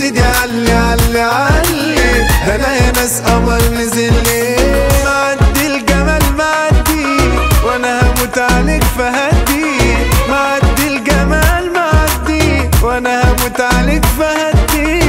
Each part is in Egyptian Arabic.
سيدي علي علي علي انا يا ناس قمر نزل لي معدي الجمال معدي وانا هموت عليك فهدي معدي الجمال معدي وانا هموت عليك فهدي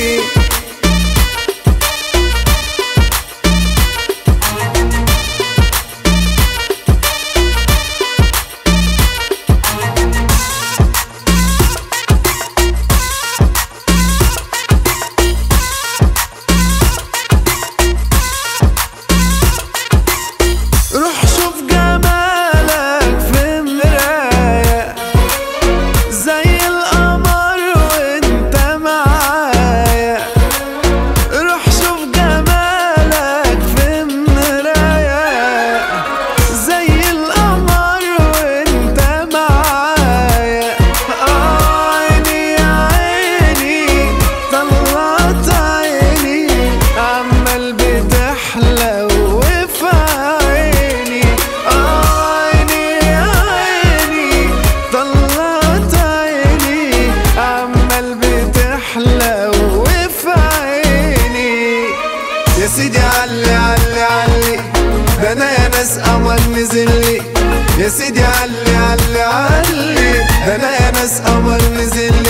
روح شوف جمالك في مراية زي القمر وانت معايا روح شوف جمالك في مراية زي القمر وانت معايا آه عيني يا عيني طلعت عيني عمال بتحلى وفي عيني آه عيني يا عيني طلعت عيني عمال بتحلى وفي عيني يا سيدي علي علي علي ده انا يا ناس قمر نزل لي يا سيدي علي علي علي ده انا يا ناس قمر نزل